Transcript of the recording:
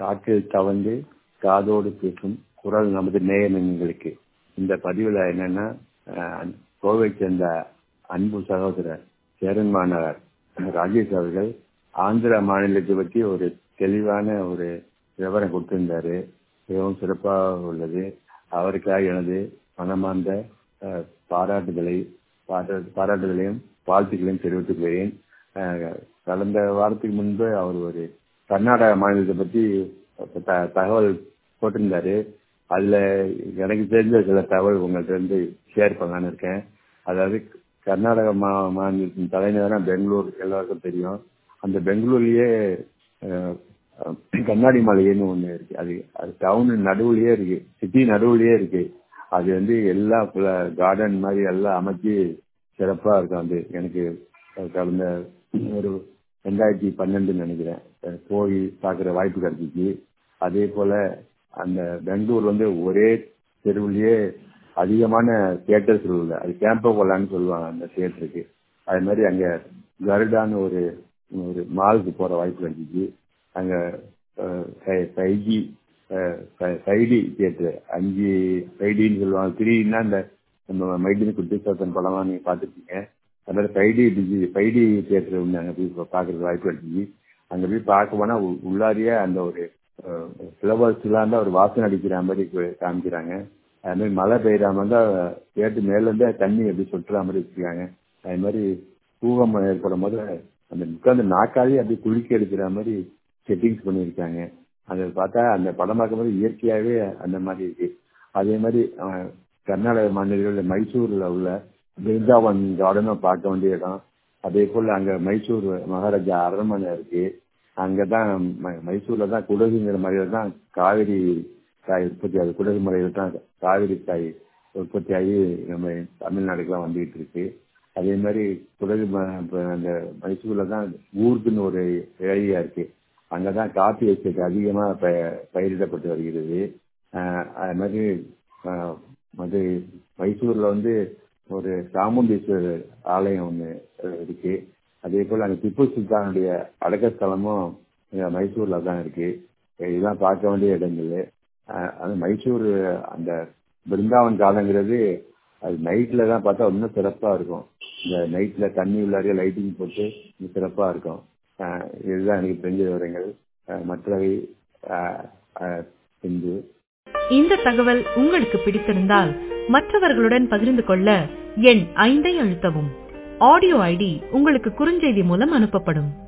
காற்றில் தவழ்ந்து காதோடு பேசும் குரல் நமது நேயங்களுக்கு இந்த பதிவுல என்னன்னா அஹ், கோவை சேர்ந்த அன்பு சகோதரர் சேரன் மாணவர் ராஜேஷ் அவர்கள் ஆந்திரா மாநிலத்தை பற்றி ஒரு தெளிவான ஒரு விவரம் கொடுத்திருந்தாரு மிகவும் சிறப்பாக உள்ளது அவருக்காக எனது மனமார்ந்த அஹ், பாராட்டுதலை பாரா- பாராட்டுதலையும் வாழ்த்துக்களையும் தெரிவித்துக் கொள்கிறேன் அஹ், கடந்த வாரத்துக்கு முன்பு அவர் ஒரு கர்நாடக மாநிலத்தை பற்றி த- தகவல் போட்டிருந்தாரு அதுல எனக்கு தெரிஞ்ச சில தகவல் உங்கள்ட்ட இருந்து ஷேர் பண்ணலான்னு இருக்கேன் அதாவது கர்நாடக மா மாநிலத்தின் தலைநகரம் பெங்களூர் எல்லாருக்கும் தெரியும் அந்த பெங்களூர்லயே அஹ், அஹ், கண்ணாடி மலைன்னு ஒண்ணு இருக்கு அது அது டவுன் நடுவுலயே இருக்கு சிட்டி நடுவுலயே இருக்கு அது வந்து எல்லா கார்டன் மாதிரி எல்லாம் அமைச்சு சிறப்பா இருக்கும் அது எனக்கு கடந்த ஒரு ரெண்டாயிரத்தி பன்னெண்டுன்னு நினைக்கிறேன் அஹ் போய் பார்க்குற வாய்ப்பு கிடைச்சிச்சு அதே போல அந்த பெங்களூர் வந்து ஒரே தெருவுலயே அதிகமான தியேட்டர்ஸ் உள்ள அது கேம்போ கொல்லான்னு சொல்லுவாங்க அந்த தியேட்டருக்கு அது மாதிரி அங்க கருடான்னு ஒரு ஒரு மாலுக்கு போற வாய்ப்பு கிடைச்சிச்சு அங்க ஃபைவ் ஜி ஃபைடி தியேட்டர் அஞ்சு ஃபைடின்னு சொல்லுவாங்க த்ரீன்னா இந்த நம்ம மைடினு குட்டிசாத்தன் படம்லாம் நீங்க பார்த்துருக்கீங்க அது மாதிரி ஃபைடி டிஜி ஃபைடி தியேட்டர் ஒன்று அங்கே போய் பார்க்கறதுக்கு வாய்ப்பு கிடைச்சிச்சு அங்கே போய் பார்க்க போனா உ- உள்ளாரியே அந்த ஒரு ஃப்ளவர்ஸ்லாம் ஒரு வாசனை அடிக்கிற மாதிரி கு- காமிக்கிறாங்க அது மாதிரி மழை பெய்யற மாதிரி தான் கேட்டு மேல இருந்தே தண்ணி எப்படி சொட்டுற மாதிரி வச்சிருக்காங்க அது மாதிரி பூகம் ஏற்படும் போது அந்த உட்கார்ந்து நாக்காலே அப்படியே குளிக்க எடுக்கிற மாதிரி செட்டிங்ஸ் பண்ணியிருக்காங்க அதை பார்த்தா அந்த படம் பார்க்கும்போது இயற்கையாகவே அந்த மாதிரி இருக்கு அதே மாதிரி அஹ், கர்நாடக மாநிலத்தில் மைசூர்ல உள்ள பிருந்தாவன் கார்டனும் பார்க்க வேண்டிய இடம் அதே போல அங்க மைசூர் மகாராஜா அரண்மனை இருக்கு அங்கதான் ம- மைசூர்ல தான் குடகுங்கிற மலையில தான் காவிரி காய் உற்பத்தி ஆகுது குடகு மலையில தான் காவிரி காய் உற்பத்தி ஆகி நம்ம தமிழ்நாடுக்கெல்லாம் வந்துகிட்டு இருக்கு அதே மாதிரி குடகு ம- இப்ப அந்த மைசூர்ல தான் ஊருக்குன்னு ஒரு ஏரியா இருக்கு அங்கதான் காப்பி எஸ்டேட் அதிகமா ப- பயிரிடப்பட்டு வருகிறது ஆஹ் அது மாதிரி ஆஹ் அது மைசூர்ல வந்து ஒரு சாமுண்டீஸ்வரர் ஆலயம் ஒண்ணு அஹ், இருக்கு அதே போல அங்க திப்பு சுல்தானுடைய அடக்கஸ்தலமும் இங்க மைசூர்ல தான் இருக்கு இதெல்லாம் பார்க்க வேண்டிய இடங்கள் ஆஹ், அது மைசூர் அந்த பிருந்தாவன் காலங்கிறது அது நைட்ல தான் பார்த்தா இன்னும் சிறப்பா இருக்கும் இந்த நைட்ல தண்ணி உள்ளாரிய லைட்டிங் போட்டு இன்னும் சிறப்பா இருக்கும் ஆஹ், இதுதான் எனக்கு தெரிஞ்ச விவரங்கள் ஆஹ், மற்றவை ஆஹ், ஆஹ், இந்து இந்த தகவல் உங்களுக்கு பிடித்திருந்தால் மற்றவர்களுடன் பகிர்ந்து கொள்ள எண் ஐந்தை அழுத்தவும் ஆடியோ ஐடி உங்களுக்கு குறுஞ்செய்தி மூலம் அனுப்பப்படும்